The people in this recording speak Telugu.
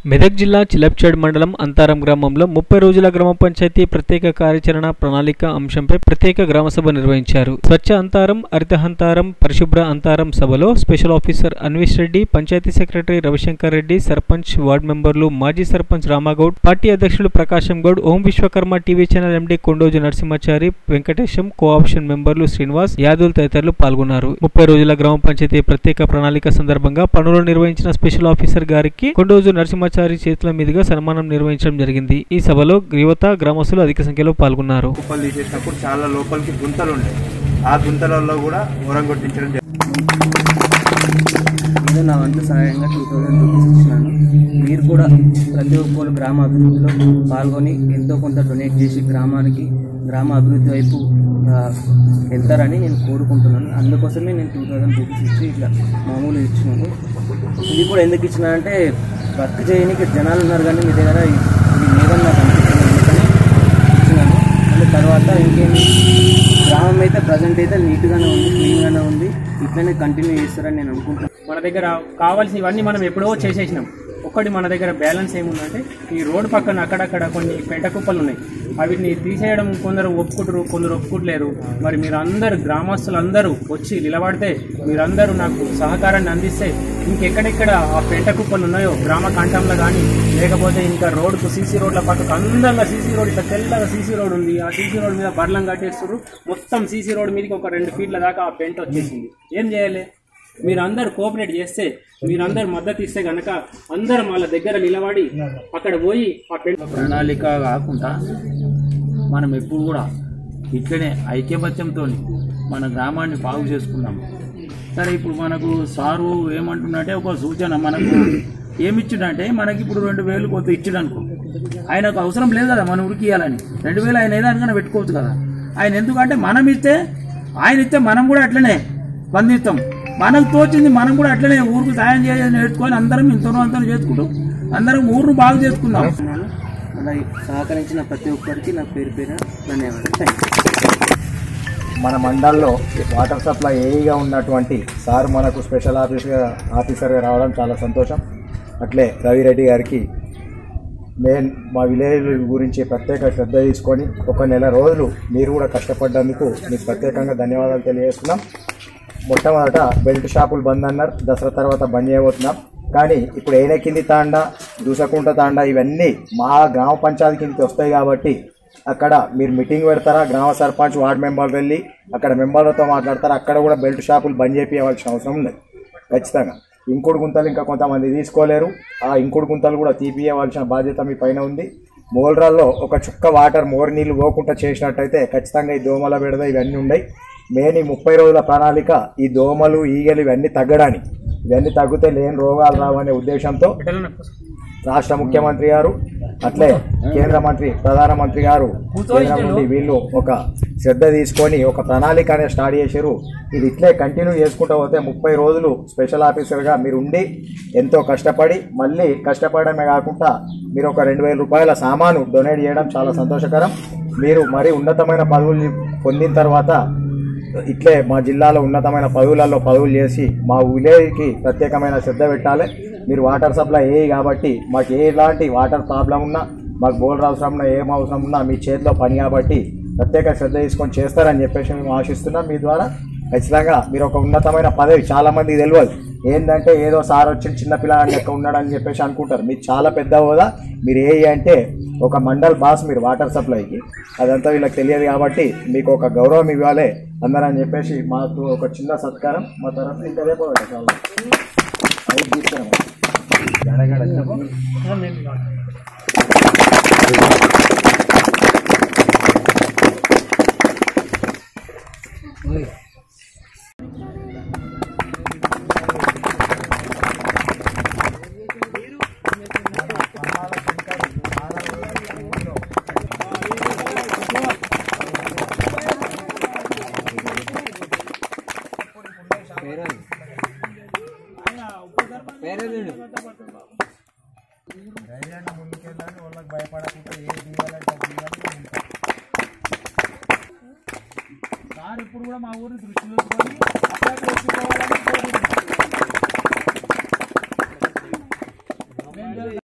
మెదక్ జిల్లా చిలప్చేడ్ మండలం అంతారం గ్రామంలో ముప్పై రోజుల గ్రామ పంచాయతీ ప్రత్యేక కార్యాచరణ ప్రణాళిక అంశంపై ప్రత్యేక గ్రామ సభ నిర్వహించారు స్వచ్ఛ అంతారం హరితహంతారం పరిశుభ్ర అంతారం సభలో special officer Anvesh Reddy panchayat secretary Ravishankar Reddy sarpanch ward మెంబర్లు మాజీ సర్పంచ్ రామాగౌడ్ పార్టీ అధ్యక్షులు Prakasam Goud Om Vishwakarma TV channel MD Kondoju Narasimhachari Venkatesham co-option మెంబర్లు శ్రీనివాస్ యాదవ్ తదితరులు పాల్గొన్నారు ముప్పై రోజుల గ్రామ పంచాయతీ ప్రత్యేక ప్రణాళిక సందర్భంగా పనులు నిర్వహించిన స్పెషల్ ఆఫీసర్ గారికి కొండోజు నరసింహాచారి చేతుల మీదుగా సన్మానం నిర్వహించడం జరిగింది ఈ సభలో యువత గ్రామస్తులు అధిక సంఖ్యలో పాల్గొన్నారు కుప్పలు తీసేసినప్పుడు చాలా లోపలికి గుంతలు ఉంటాయి ఆ గుంతలలో కూడా ఊరం కొట్టించడం జరిగింది. ఏదో నా వంతు సహాయంగా టూ థౌజండ్ రూపీస్ ఇచ్చినాను మీరు కూడా ప్రతి ఒక్కరు గ్రామ అభివృద్ధిలో పాల్గొని ఎంతో కొంత డొనేట్ చేసి గ్రామానికి గ్రామ అభివృద్ధి వైపు ఆ, వెళ్తారని నేను కోరుకుంటున్నాను అందుకోసమే నేను టూ థౌజండ్ రూపీస్ ఇచ్చి ఇట్లా మామూలు ఇచ్చినాను ఇది కూడా ఎందుకు ఇచ్చినా అంటే వర్క్ చేయడానికి జనాలు ఉన్నారు కానీ మీ దగ్గర ఇది లేదని నాకు అనిపించింది అందుకని ఇచ్చినాను మళ్ళీ తర్వాత ఇంకేమి గ్రామం అయితే ప్రజెంట్ అయితే నీట్గానే ఉంది క్లీన్గానే ఉంది ఇట్లనే కంటిన్యూ చేస్తారని నేను అనుకుంటున్నాను మన దగ్గర కావాల్సినవన్నీ మనం ఎప్పుడో చేసేసినాం ఒక్కటి మన దగ్గర బ్యాలెన్స్ ఏముందంటే ఈ రోడ్డు పక్కన అక్కడక్కడ కొన్ని పెంట కుప్పలు ఉన్నాయి వీటిని తీసేయడం కొందరు ఒప్పుకుంటారు కొందరు ఒప్పుకుంటలేరు మరి మీరు అందరు గ్రామస్తులందరూ వచ్చి నిలబడితే మీరందరూ నాకు సహకారాన్ని అందిస్తే ఇంకెక్కడెక్కడ ఆ పెంట కుప్పలు ఉన్నాయో గ్రామ కాంటంలో కానీ లేకపోతే ఇంకా రోడ్డుకు సీసీ రోడ్ల పక్కకు అందంగా సీసీ రోడ్ ఇట్లా తెల్లగా సీసీ రోడ్ ఉంది ఆ సీసీ రోడ్ మీద బర్లం కట్టేస్తారు మొత్తం సీసీ రోడ్ మీదకి ఒక రెండు ఫీట్ల దాకా ఆ పెంట వచ్చేసింది ఏం చేయాలి మీరందరూ కోఆపరేట్ చేస్తే మీరందరూ మద్దతు ఇస్తే గనక అందరం వాళ్ళ దగ్గర నిలబడి అక్కడ పోయి ఆ పెంట ప్రణాళిక కాకుండా మనం ఎప్పుడు కూడా ఇట్లనే ఐక్యమత్యంతో మన గ్రామాన్ని బాగు చేసుకున్నాం సరే ఇప్పుడు మనకు సారు ఏమంటున్నట్టే ఒక సూచన మనకు ఏమిచ్చిండంటే మనకి ఇప్పుడు రెండు వేలు కొంత ఇచ్చిండు అనుకో ఆయనకు అవసరం లేదు కదా మన ఊరికి ఇవ్వాలని రెండు వేలు ఆయన ఏదానికైనా పెట్టుకోవచ్చు కదా ఆయన ఎందుకంటే మనం ఇస్తే ఆయన ఇస్తే మనం కూడా అట్లనే స్పందిస్తాం మనకు తోచింది మనం కూడా అట్లనే ఊరికి సాయం చేయాలని నేర్చుకొని అందరం ఇంతనో అంతనో చేసుకుంటాం అందరం ఊరును బాగు చేసుకుందాం అలా సహకరించిన ప్రతి ఒక్కరికి నా పేరు పేరు ధన్యవాదాలు థ్యాంక్ మన మండల్లో వాటర్ సప్లై ఏఈగా ఉన్నటువంటి సార్ మనకు స్పెషల్ ఆఫీసర్ ఆఫీసర్గా రావడం చాలా సంతోషం అట్లే రవిరెడ్డి గారికి మెయిన్ మా విలేజ్ గురించి ప్రత్యేక శ్రద్ధ తీసుకొని ఒక నెల రోజులు మీరు కూడా కష్టపడ్డందుకు మీకు ప్రత్యేకంగా ధన్యవాదాలు తెలియజేస్తున్నాం మొట్టమొదట బెల్ట్ షాపులు బంద్ అన్నారు దసరా తర్వాత బంద్ చేయబోతున్నాం కానీ ఇప్పుడు ఏనెక్కింది తాండా దూసకుంట తాండా ఇవన్నీ మా గ్రామ పంచాయతీ కిందకి వస్తాయి కాబట్టి అక్కడ మీరు మీటింగ్ పెడతారా గ్రామ సర్పంచ్ వార్డు మెంబర్లు వెళ్ళి అక్కడ మెంబర్లతో మాట్లాడతారా అక్కడ కూడా బెల్ట్ షాపులు బంద్ చేయించవలసిన అవసరం ఉంది ఖచ్చితంగా ఇంకుడు గుంతలు ఇంకా కొంతమంది తీసుకోలేరు ఆ ఇంకుడు గుంతలు కూడా తీపియవలసిన బాధ్యత మీ పైన ఉంది మోల్రాల్లో ఒక చుక్క వాటర్ మోర్ నీళ్లు పోకుండా చేసినట్టయితే ఖచ్చితంగా ఈ దోమల బెడద ఇవన్నీ ఉన్నాయి మెయిన్ ఈ ముప్పై రోజుల ప్రణాళిక ఈ దోమలు ఈగలు ఇవన్నీ తగ్గడానికి ఇవన్నీ తగ్గితే లేని రోగాలు రావనే ఉద్దేశంతో రాష్ట్ర ముఖ్యమంత్రి గారు అట్లే కేంద్ర మంత్రి ప్రధానమంత్రి గారు కేంద్రం నుండి వీళ్ళు ఒక శ్రద్ధ తీసుకొని ఒక ప్రణాళిక అనేది స్టార్ట్ చేశారు ఇది ఇట్లే కంటిన్యూ చేసుకుంటూ పోతే ముప్పై రోజులు స్పెషల్ ఆఫీసర్గా మీరు ఉండి ఎంతో కష్టపడి మళ్ళీ కష్టపడమే కాకుండా మీరు ఒక రెండు వేల రూపాయల సామాను డొనేట్ చేయడం చాలా సంతోషకరం మీరు మరీ ఉన్నతమైన పదవులు పొందిన తర్వాత ఇట్లే మా జిల్లాలో ఉన్నతమైన పదవులలో పదవులు చేసి మా విలేజ్కి ప్రత్యేకమైన శ్రద్ధ పెట్టాలి మీరు వాటర్ సప్లై ఏ కాబట్టి మాకు ఎలాంటి వాటర్ ప్రాబ్లం ఉన్నా మాకు బోర్డర్ అవసరం ఉన్నా ఏం అవసరం ఉన్నా మీ చేతిలో పని కాబట్టి ప్రత్యేక శ్రద్ధ తీసుకొని చేస్తారని చెప్పేసి మేము ఆశిస్తున్నాం మీ ద్వారా ఖచ్చితంగా మీరు ఒక ఉన్నతమైన పదవి చాలా మందికి తెలియదు ఏంటంటే ఏదో సార్ వచ్చి చిన్న పిల్లగాడి లెక్క ఉన్నాడని చెప్పేసి అనుకుంటారు మీరు చాలా పెద్ద హోదా మీరు ఏ అంటే ఒక మండల్ బాస్ మీరు వాటర్ సప్లైకి అదంతా వీళ్ళకి తెలియదు కాబట్టి మీకు ఒక గౌరవం ఇవ్వాలి అందరని చెప్పేసి మాకు ఒక చిన్న సత్కారం మా తరఫున ఇంకా రేపు ఒకటి చాలా అది తీసుకురాము. గడగడ చెప్పు. సార్ ఇప్పుడు కూడా మా ఊరిని దృష్టిలో ఉంచుకొని అప్పుడప్పుడు వచ్చి పోవాలని కోరుకుంటున్నాం. మేము